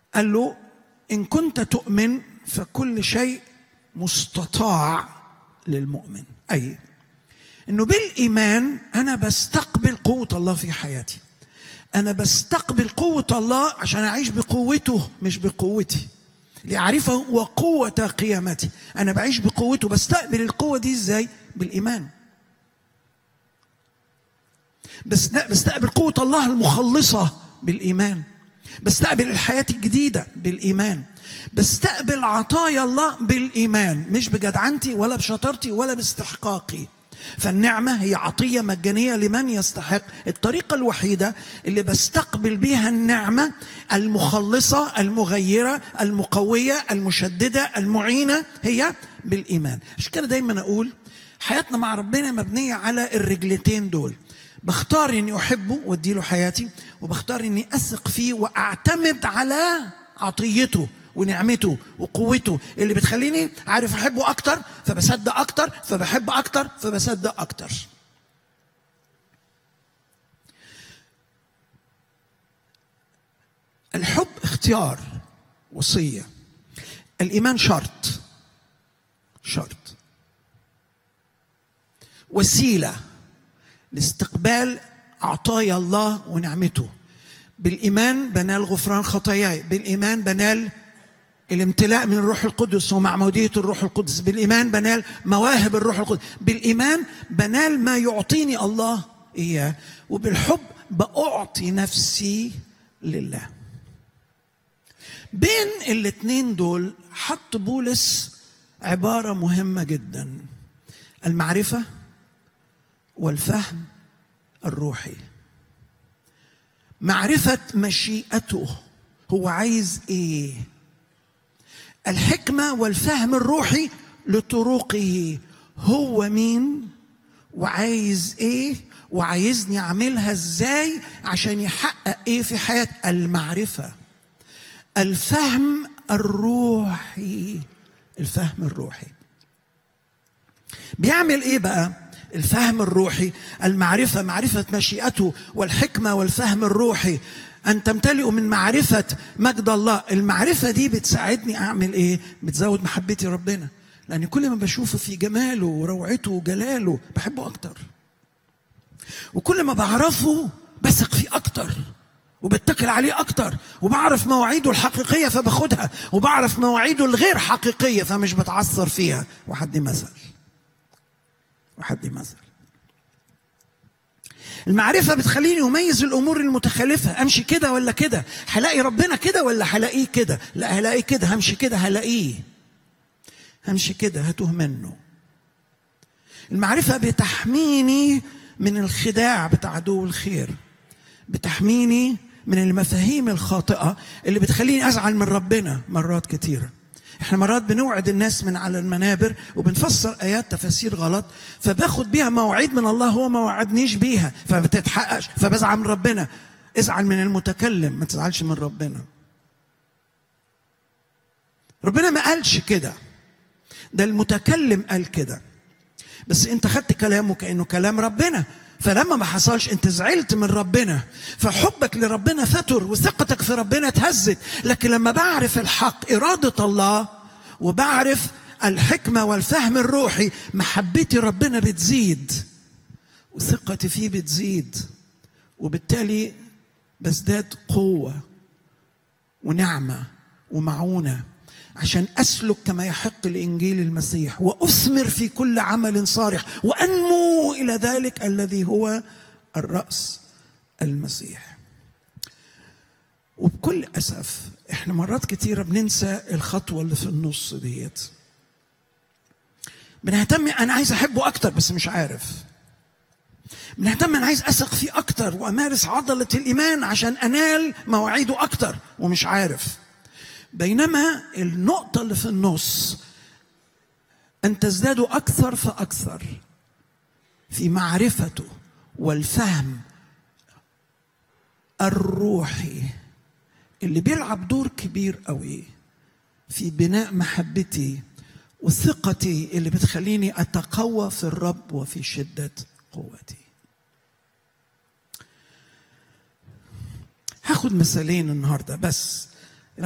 قال له ان كنت تؤمن فكل شيء مستطاع للمؤمن اي انه بالايمان انا بستقبل قوه الله في حياتي انا بستقبل قوه الله عشان اعيش بقوته مش بقوتي لاعرفه وقوه قيامتي انا بعيش بقوته بستقبل القوه دي ازاي بالايمان بس بستقبل قوه الله المخلصه بالايمان بستقبل الحياه الجديده بالايمان بستقبل عطايا الله بالايمان مش بجدعنتي ولا بشطارتي ولا باستحقاقي فالنعمة هي عطية مجانية لمن يستحق الطريقة الوحيدة اللي بستقبل بيها النعمة المخلصة المغيرة المقوية المشددة المعينة هي بالإيمان عشان كده دايما أقول حياتنا مع ربنا مبنية على الرجلتين دول بختار اني احبه واديله حياتي وبختار اني اثق فيه واعتمد على عطيته ونعمته وقوته اللي بتخليني عارف احبه اكتر فبصدق اكتر فبحب اكتر فبصدق اكتر الحب اختيار وصيه الايمان شرط شرط وسيله لاستقبال عطايا الله ونعمته بالايمان بنال غفران خطاياي بالايمان بنال الامتلاء من الروح القدس ومعمودية الروح القدس بالإيمان بنال مواهب الروح القدس بالإيمان بنال ما يعطيني الله إياه وبالحب بأعطي نفسي لله بين الاتنين دول حط بولس عبارة مهمة جدا المعرفة والفهم الروحي معرفة مشيئته هو عايز ايه الحكمة والفهم الروحي لطرقه هو مين وعايز ايه وعايزني اعملها ازاي عشان يحقق ايه في حياة المعرفة الفهم الروحي الفهم الروحي بيعمل ايه بقى الفهم الروحي المعرفة معرفة مشيئته والحكمة والفهم الروحي أن تمتلئوا من معرفة مجد الله المعرفة دي بتساعدني أعمل إيه بتزود محبتي ربنا لأن كل ما بشوفه في جماله وروعته وجلاله بحبه أكتر وكل ما بعرفه بثق فيه أكتر وبتكل عليه أكتر وبعرف مواعيده الحقيقية فباخدها وبعرف مواعيده الغير حقيقية فمش بتعثر فيها وحدي مثل وحدي مثل المعرفة بتخليني أميز الأمور المتخلفة أمشي كده ولا كده هلاقي ربنا كده ولا هلاقيه كده لا هلاقيه كده همشي كده هلاقيه همشي كده هتوه منه المعرفة بتحميني من الخداع بتاع عدو الخير بتحميني من المفاهيم الخاطئة اللي بتخليني أزعل من ربنا مرات كتيرة احنا مرات بنوعد الناس من على المنابر وبنفسر ايات تفاسير غلط فباخد بيها مواعيد من الله هو ما وعدنيش بيها فما بتتحققش فبزعل من ربنا ازعل من المتكلم ما تزعلش من ربنا ربنا ما قالش كده ده المتكلم قال كده بس انت خدت كلامه كانه كلام ربنا فلما ما حصلش انت زعلت من ربنا فحبك لربنا فتر وثقتك في ربنا اتهزت لكن لما بعرف الحق إرادة الله وبعرف الحكمة والفهم الروحي محبتي ربنا بتزيد وثقتي فيه بتزيد وبالتالي بزداد قوة ونعمة ومعونة عشان أسلك كما يحق لإنجيل المسيح وأثمر في كل عمل صالح وأنمو إلى ذلك الذي هو الرأس المسيح وبكل أسف إحنا مرات كتيرة بننسى الخطوة اللي في النص ديت بنهتم أنا عايز أحبه أكتر بس مش عارف بنهتم أنا عايز أثق فيه أكتر وأمارس عضلة الإيمان عشان أنال مواعيده أكتر ومش عارف بينما النقطة اللي في النص أن تزدادوا أكثر فأكثر في معرفته والفهم الروحي اللي بيلعب دور كبير قوي في بناء محبتي وثقتي اللي بتخليني أتقوى في الرب وفي شدة قوتي هاخد مثالين النهارده بس